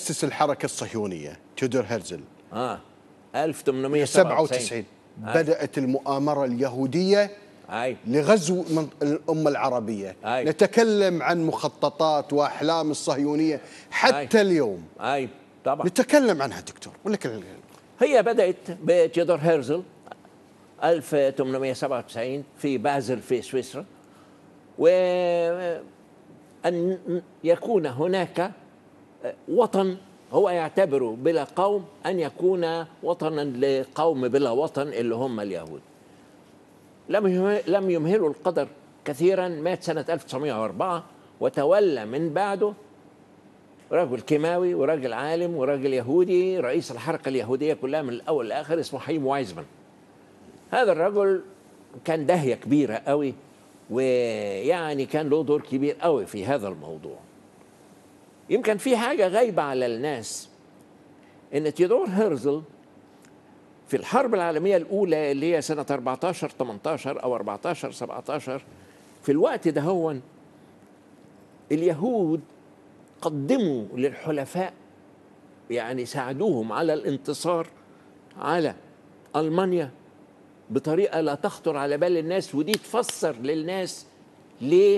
مؤسس الحركه الصهيونيه تيودور هرزل اه 1897 97 بدات المؤامره اليهوديه اي لغزو من الامه العربيه أي. نتكلم عن مخططات واحلام الصهيونيه حتى أي. اليوم اي طبعا نتكلم عنها دكتور ولك هي بدأت بتيودور هيرزل 1897 في بازل في سويسرا وأن يكون هناك وطن هو يعتبره بلا قوم أن يكون وطنا لقوم بلا وطن اللي هم اليهود لم يمه- لم يمهلوا القدر كثيرا مات سنة 1904 وتولى من بعده رجل كيماوي وراجل عالم وراجل يهودي رئيس الحركة اليهودية كلها من الأول للآخر اسمه حيم وايزمان هذا الرجل كان داهية كبيرة قوي ويعني كان له دور كبير قوي في هذا الموضوع يمكن في حاجة غايبة على الناس إن تيودور هيرزل في الحرب العالمية الأولى اللي هي سنة 14 18 أو 14 17 في الوقت ده هو اليهود قدموا للحلفاء يعني ساعدوهم على الانتصار على ألمانيا بطريقة لا تخطر على بال الناس ودي تفسر للناس ليه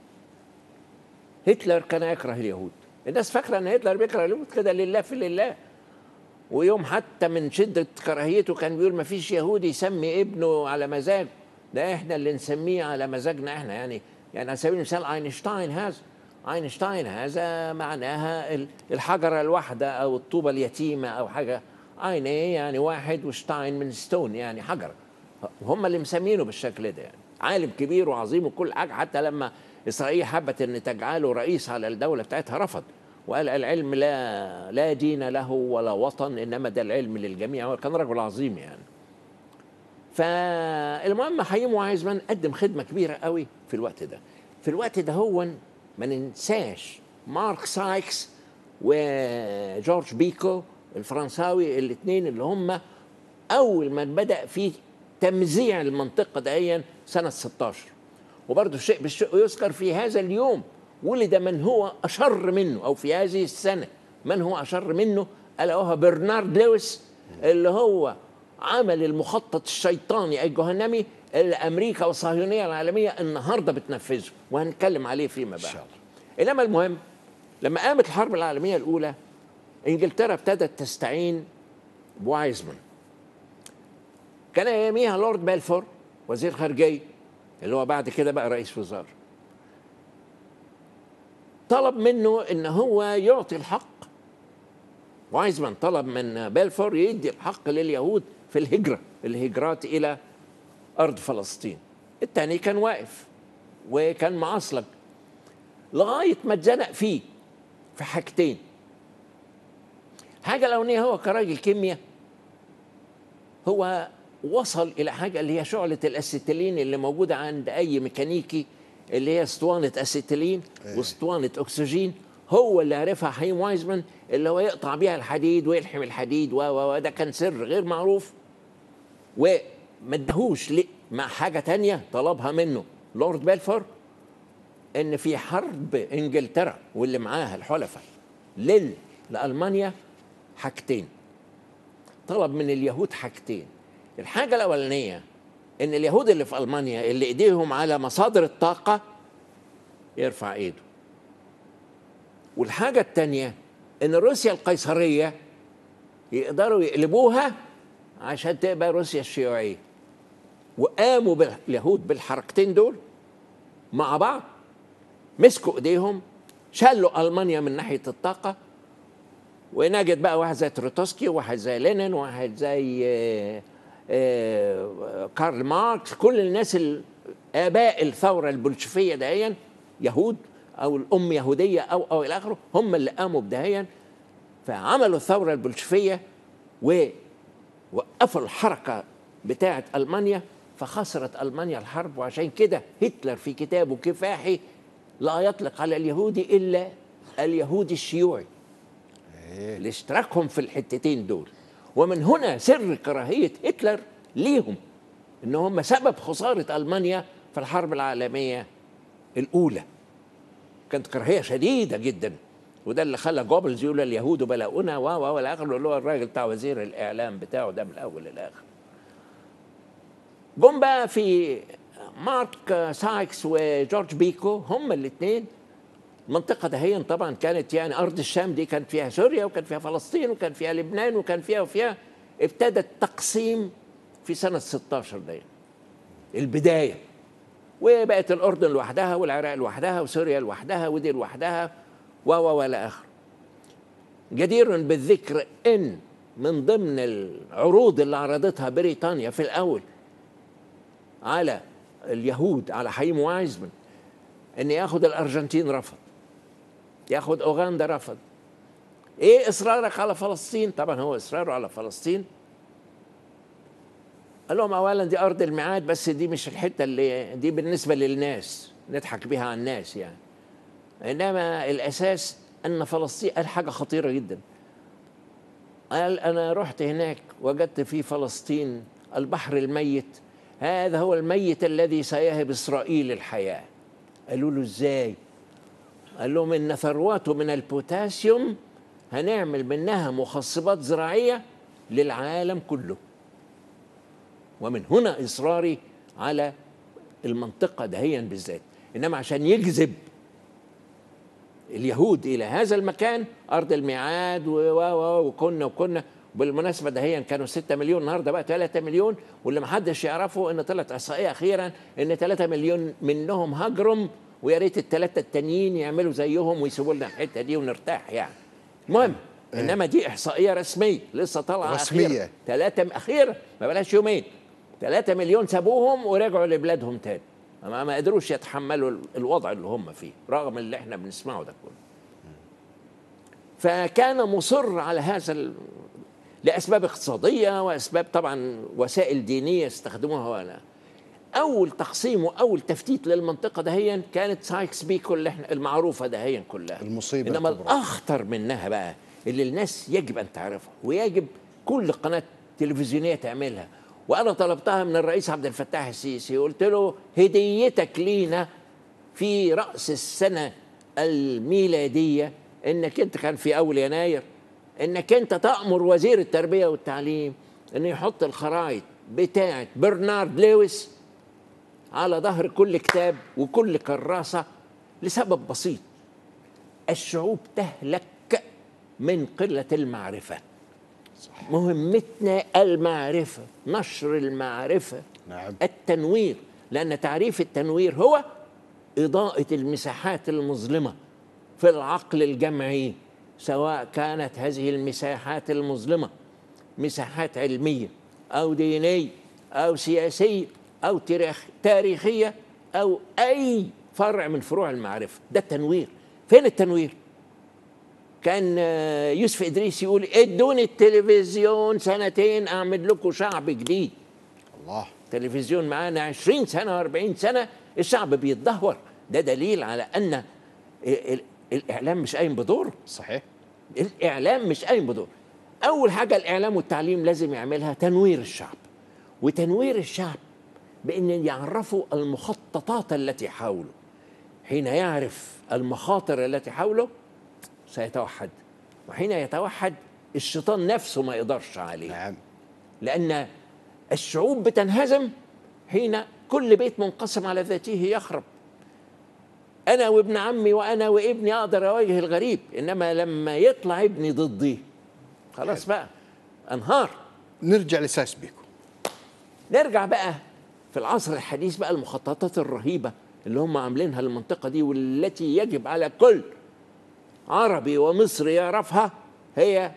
هتلر كان يكره اليهود الناس فاكرة أن هتلر بيكره اليهود كده لله في لله ويوم حتى من شدة كراهيته كان بيقول ما فيش يهودي يسمي ابنه على مزاج ده احنا اللي نسميه على مزاجنا احنا يعني يعني على سبيل المثال اينشتاين هذا اينشتاين هذا معناها ال- الحجرة الواحدة او الطوبة اليتيمة او حاجة اين ايه يعني واحد وشتاين من ستون يعني حجرة هم اللي مسمينه بالشكل ده يعني عالم كبير وعظيم وكل حاجة حتى لما اسرائيل حبت ان تجعله رئيس على الدولة بتاعتها رفض وقال العلم لا لا دين له ولا وطن انما ده العلم للجميع وكان رجل عظيم يعني فالمهم حييم وايزمان قدم خدمه كبيره قوي في الوقت ده في الوقت ده هو ما ننساش مارك سايكس وجورج بيكو الفرنساوي الاثنين اللي هم اول ما بدا في تمزيع المنطقه دهيا سنه 16 وبرضه الشيء بالشيء يذكر في هذا اليوم ولد من هو اشر منه او في هذه السنه من هو اشر منه الا وهو برنارد لويس اللي هو عمل المخطط الشيطاني الجهنمي اللي امريكا والصهيونيه العالميه النهارده بتنفذه وهنتكلم عليه فيما بعد شاء انما المهم لما قامت الحرب العالميه الاولى انجلترا ابتدت تستعين بوايزمان كان اياميها لورد بلفور وزير خارجيه اللي هو بعد كده بقى رئيس وزراء طلب منه ان هو يعطي الحق وايزمان طلب من بلفور يدي الحق لليهود في الهجره الهجرات الى ارض فلسطين الثاني كان واقف وكان معصلج لغايه ما اتزنق فيه في حاجتين حاجه الاولانيه هو كراجل كيمياء هو وصل الى حاجه اللي هي شعله الاسيتيلين اللي موجوده عند اي ميكانيكي اللي هي اسطوانه اسيتيلين واسطوانه اكسجين هو اللي عرفها حيم وايزمان اللي هو يقطع بيها الحديد ويلحم الحديد و و و ده كان سر غير معروف وما ادهوش ليه- مع حاجه تانية طلبها منه لورد بلفور ان في حرب انجلترا واللي معاها الحلفاء لل لالمانيا حاجتين طلب من اليهود حاجتين الحاجه الاولانيه ان اليهود اللي في المانيا اللي ايديهم على مصادر الطاقه يرفع ايده والحاجه الثانيه ان روسيا القيصريه يقدروا يقلبوها عشان تبقى روسيا الشيوعيه وقاموا باليهود بالحركتين دول مع بعض مسكوا ايديهم شالوا المانيا من ناحيه الطاقه ونجد بقى واحد زي تروتسكي وواحد زي لينين وواحد زي آه، آه، كارل ماركس كل الناس ال- اباء الثوره البولشفيه دهيا يهود او الام يهوديه او او الى اخره هم اللي قاموا بدهيا فعملوا الثوره البولشفيه ووقفوا الحركه بتاعه المانيا فخسرت المانيا الحرب وعشان كده هتلر في كتابه كفاحي لا يطلق على اليهودي الا اليهودي الشيوعي لاشتراكهم في الحتتين دول ومن هنا سر كراهيه هتلر ليهم ان هم سبب خساره المانيا في الحرب العالميه الاولى كانت كراهيه شديده جدا وده اللي خلى جوبلز يقول اليهود بلاؤنا و و والى اخره اللي هو الراجل بتاع وزير الاعلام بتاعه ده من الاول للاخر جم بقى في مارك سايكس وجورج بيكو هم الاثنين المنطقة دهيا طبعا كانت يعني أرض الشام دي كانت فيها سوريا وكان فيها فلسطين وكان فيها لبنان وكان فيها وفيها ابتدى التقسيم في سنة 16 دي البداية وبقت الأردن لوحدها والعراق لوحدها وسوريا لوحدها ودي لوحدها و و والى آخره جدير بالذكر إن من ضمن العروض اللي عرضتها بريطانيا في الأول على اليهود على حيم وايزمان ان ياخد الارجنتين رفض ياخد اوغندا رفض ايه اصرارك على فلسطين طبعا هو اصراره على فلسطين قال لهم اولا دي ارض الميعاد بس دي مش الحته اللي دي بالنسبه للناس نضحك بيها على الناس يعني انما الاساس ان فلسطين قال حاجه خطيره جدا قال انا رحت هناك وجدت في فلسطين البحر الميت هذا هو الميت الذي سيهب اسرائيل الحياه قالوا له ازاي قال لهم ان ثرواته من البوتاسيوم هنعمل منها مخصبات زراعيه للعالم كله ومن هنا اصراري على المنطقه دهيا بالذات انما عشان يجذب اليهود الى هذا المكان ارض الميعاد و و وكنا وكنا بالمناسبه دهيا كانوا 6 مليون النهارده بقى 3 مليون واللي ما حدش يعرفه ان طلعت احصائيه اخيرا ان 3 مليون منهم هاجرم ويا ريت الثلاثه التانيين يعملوا زيهم ويسيبوا لنا الحته دي ونرتاح يعني المهم انما دي احصائيه رسميه لسه طالعه رسمية. ثلاثه اخيرا ما بلاش يومين 3 مليون سابوهم ورجعوا لبلادهم تاني ما, ما قدروش يتحملوا الوضع اللي هم فيه رغم اللي احنا بنسمعه ده كله فكان مصر على هذا ال... لاسباب اقتصاديه واسباب طبعا وسائل دينيه استخدموها ولا اول تقسيم واول تفتيت للمنطقه دهيا كانت سايكس بيكو اللي احنا المعروفه دهيا كلها المصيبة انما الكبرى. الاخطر منها بقى اللي الناس يجب ان تعرفها ويجب كل قناه تلفزيونيه تعملها وانا طلبتها من الرئيس عبد الفتاح السيسي قلت له هديتك لينا في راس السنه الميلاديه انك انت كان في اول يناير انك انت تامر وزير التربيه والتعليم انه يحط الخرائط بتاعه برنارد لويس على ظهر كل كتاب وكل كراسه لسبب بسيط الشعوب تهلك من قله المعرفه صح. مهمتنا المعرفه نشر المعرفه نعم التنوير لأن تعريف التنوير هو إضاءة المساحات المظلمة في العقل الجمعي سواء كانت هذه المساحات المظلمة مساحات علمية أو دينية أو سياسية أو تاريخ تاريخية أو أي فرع من فروع المعرفة ده التنوير فين التنوير؟ كان آه، يوسف إدريس يقول ادوني التلفزيون سنتين أعمل لكم شعب جديد الله تلفزيون معانا 20 سنة و40 سنة الشعب بيتدهور ده دليل على أن ال- ال- الإعلام مش قايم بدور صحيح الإعلام مش قايم بدور أول حاجة الإعلام والتعليم لازم يعملها تنوير الشعب وتنوير الشعب بأن يعرفوا المخططات التي حوله حين يعرف المخاطر التي حوله سيتوحد وحين يتوحد الشيطان نفسه ما يقدرش عليه نعم لأن الشعوب بتنهزم حين كل بيت منقسم على ذاته يخرب أنا وابن عمي وأنا وابني أقدر أواجه الغريب إنما لما يطلع ابني ضدي خلاص بقى أنهار نرجع لسايس بيكو نرجع بقى في العصر الحديث بقى المخططات الرهيبة اللي هم عاملينها للمنطقة دي والتي يجب على كل عربي ومصري يعرفها هي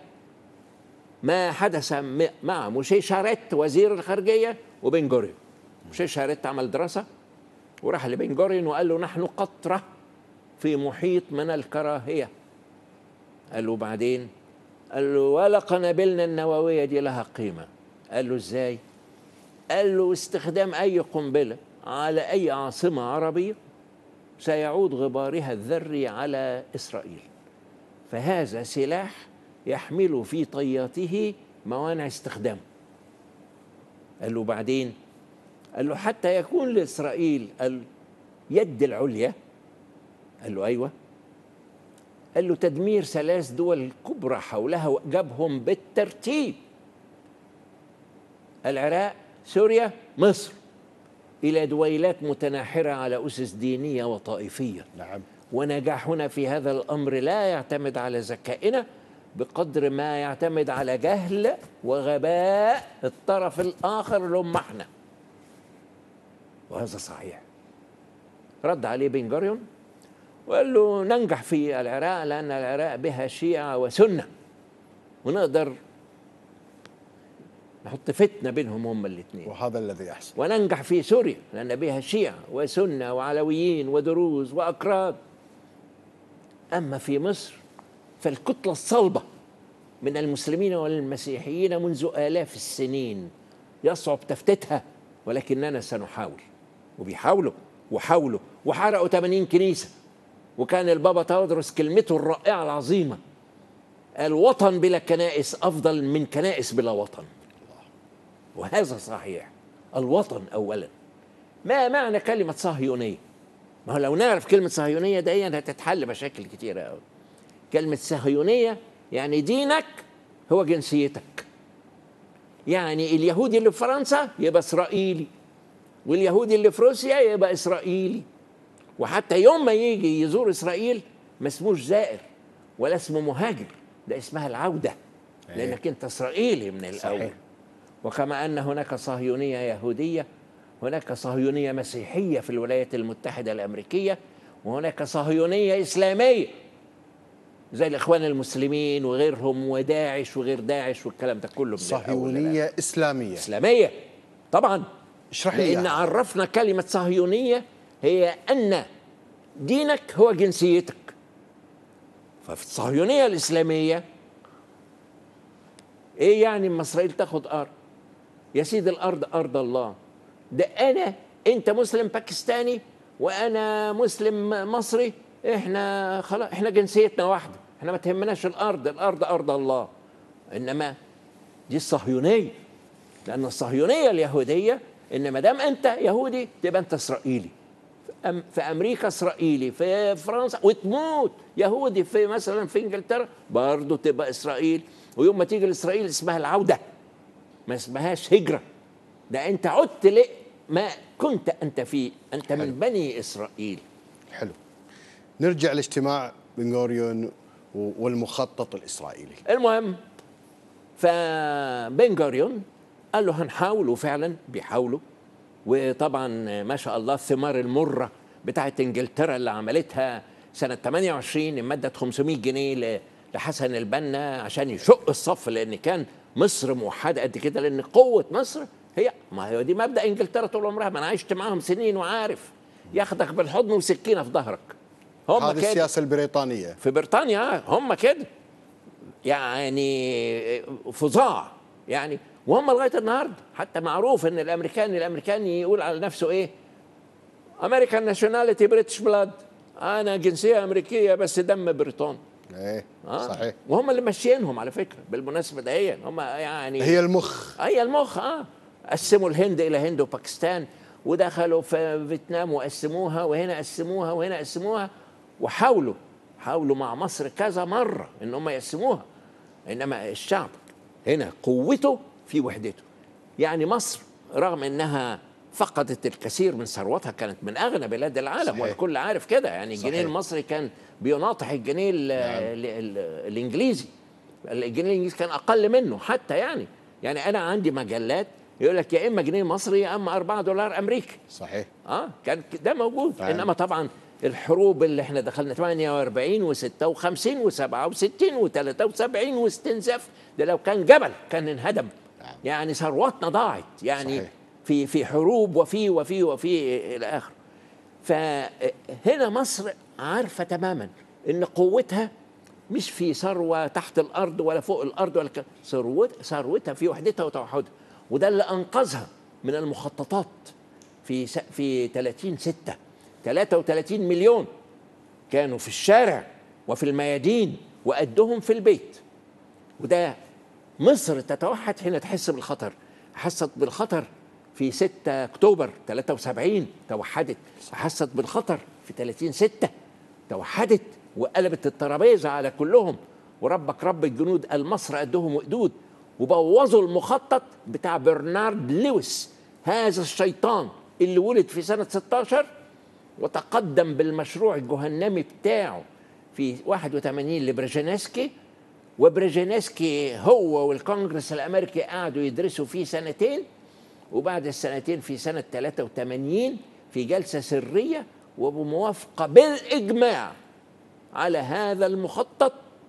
ما حدث م- مع موشي شاريت وزير الخارجية وبن جوريون موشي شاريت عمل دراسة وراح لبن جوريون وقال له نحن قطرة في محيط من الكراهية قال له بعدين قال له ولا قنابلنا النووية دي لها قيمة قال له ازاي قال له استخدام أي قنبلة على أي عاصمة عربية سيعود غبارها الذري على إسرائيل فهذا سلاح يحمل في طياته موانع استخدامه قال له بعدين قال له حتى يكون لإسرائيل اليد العليا قال له أيوة قال له تدمير ثلاث دول كبرى حولها وجابهم بالترتيب العراق سوريا مصر إلى دويلات متناحرة على أسس دينية وطائفية نعم ونجاحنا في هذا الامر لا يعتمد على ذكائنا بقدر ما يعتمد على جهل وغباء الطرف الاخر اللي هم احنا وهذا صحيح رد عليه بن جوريون وقال له ننجح في العراق لان العراق بها شيعه وسنه ونقدر نحط فتنه بينهم هم الاثنين وهذا الذي يحصل وننجح في سوريا لأن بها شيعة وسنة وعلويين ودروز وأكراد أما في مصر فالكتلة الصلبة من المسلمين والمسيحيين منذ آلاف السنين يصعب تفتيتها ولكننا سنحاول وبيحاولوا وحاولوا وحرقوا 80 كنيسة وكان البابا تودرس كلمته الرائعة العظيمة الوطن بلا كنائس أفضل من كنائس بلا وطن وهذا صحيح الوطن اولا ما معنى كلمه صهيونيه ما هو لو نعرف كلمه صهيونيه دي هتتحل مشاكل كتيره قوي كلمه صهيونيه يعني دينك هو جنسيتك يعني اليهودي اللي في فرنسا يبقى اسرائيلي واليهودي اللي في روسيا يبقى اسرائيلي وحتى يوم ما يجي يزور اسرائيل ما اسموش زائر ولا اسمه مهاجر ده اسمها العوده لانك انت اسرائيلي من الاول صحيح. وكما ان هناك صهيونيه يهوديه هناك صهيونيه مسيحيه في الولايات المتحده الامريكيه وهناك صهيونيه اسلاميه زي الاخوان المسلمين وغيرهم وداعش وغير داعش والكلام ده كله من الأول للآخر. صهيونية إسلامية اسلاميه طبعا اشرح لي لان إياها. عرفنا كلمه صهيونيه هي ان دينك هو جنسيتك ففي الصهيونيه الاسلاميه ايه يعني اما اسرائيل تاخد ارض يا سيدي الارض ارض الله ده انا انت مسلم باكستاني وانا مسلم مصري احنا خلاص احنا جنسيتنا واحده احنا ما تهمناش الارض الارض ارض الله انما دي الصهيونيه لان الصهيونيه اليهوديه ان ما دام انت يهودي تبقى انت اسرائيلي في أم- في امريكا اسرائيلي في فرنسا وتموت يهودي في مثلا في انجلترا برضه تبقى اسرائيل ويوم ما تيجي لاسرائيل اسمها العوده ما اسمهاش هجره ده انت عدت ليه ما كنت انت فيه انت حلو. من بني اسرائيل حلو نرجع لاجتماع بن غوريون و- والمخطط الإسرائيلي المهم فبن جوريون قال له هنحاول وفعلا بيحاولوا وطبعا ما شاء الله الثمار المره بتاعت انجلترا اللي عملتها سنه 28 مدت 500 جنيه ل- لحسن البنا عشان يشق الصف لان كان مصر موحده قد كده لان قوه مصر هي ما هي دي مبدا انجلترا طول عمرها ما انا عشت معاهم سنين وعارف ياخدك بالحضن وسكينه في ظهرك هم هذه كده السياسة البريطانية في بريطانيا هم كده يعني فظاع يعني وهم لغايه النهارده حتى معروف ان الامريكاني الامريكاني يقول على نفسه ايه امريكان ناشوناليتي بريتش بلاد انا جنسيه امريكيه بس دم بريطاني ايه آه. صحيح وهم اللي ماشيينهم على فكره بالمناسبه دهيا هم يعني هي المخ هي المخ اه قسموا الهند الى هند وباكستان ودخلوا في فيتنام وقسموها وهنا قسموها وهنا قسموها وحاولوا حاولوا مع مصر كذا مره ان هم يقسموها انما الشعب هنا قوته في وحدته يعني مصر رغم انها فقدت الكثير من ثروتها كانت من اغنى بلاد العالم صحيح. والكل عارف كده يعني الجنيه صحيح. المصري كان بيناطح الجنيه ال- نعم. ال- ال- الانجليزي الجنيه الانجليزي كان اقل منه حتى يعني يعني انا عندي مجلات يقول لك يا اما جنيه مصري يا اما 4 دولار امريكي صحيح اه كان ده موجود فعلا. انما طبعا الحروب اللي احنا دخلنا 48 و56 و67 و73 واستنزاف ده لو كان جبل كان انهدم نعم. يعني ثروتنا ضاعت يعني صحيح. في في حروب وفي وفي وفي الى اخره فهنا مصر عارفه تماما ان قوتها مش في ثروه تحت الارض ولا فوق الارض ولا ك- ثروت ثروتها في وحدتها وتوحدها وده اللي انقذها من المخططات في س- في 30 6 33 مليون كانوا في الشارع وفي الميادين وقدهم في البيت وده مصر تتوحد حين تحس بالخطر حست بالخطر في 6 اكتوبر 73 توحدت حست بالخطر في 30 6 توحدت وقلبت الترابيزه على كلهم وربك رب الجنود قال مصر قدهم وقدود وبوظوا المخطط بتاع برنارد لويس هذا الشيطان اللي ولد في سنه 16 وتقدم بالمشروع الجهنمي بتاعه في 81 لبرجينسكي وبرجينسكي هو والكونجرس الامريكي قعدوا يدرسوا فيه سنتين وبعد السنتين في سنه 83 في جلسه سريه وبموافقه بالاجماع على هذا المخطط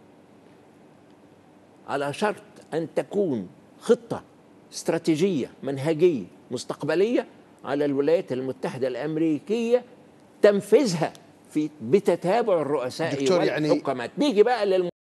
على شرط ان تكون خطه استراتيجيه منهجيه مستقبليه على الولايات المتحده الامريكيه تنفيذها في بتتابع الرؤساء دكتور يعني- والحكامات نيجي بقى للم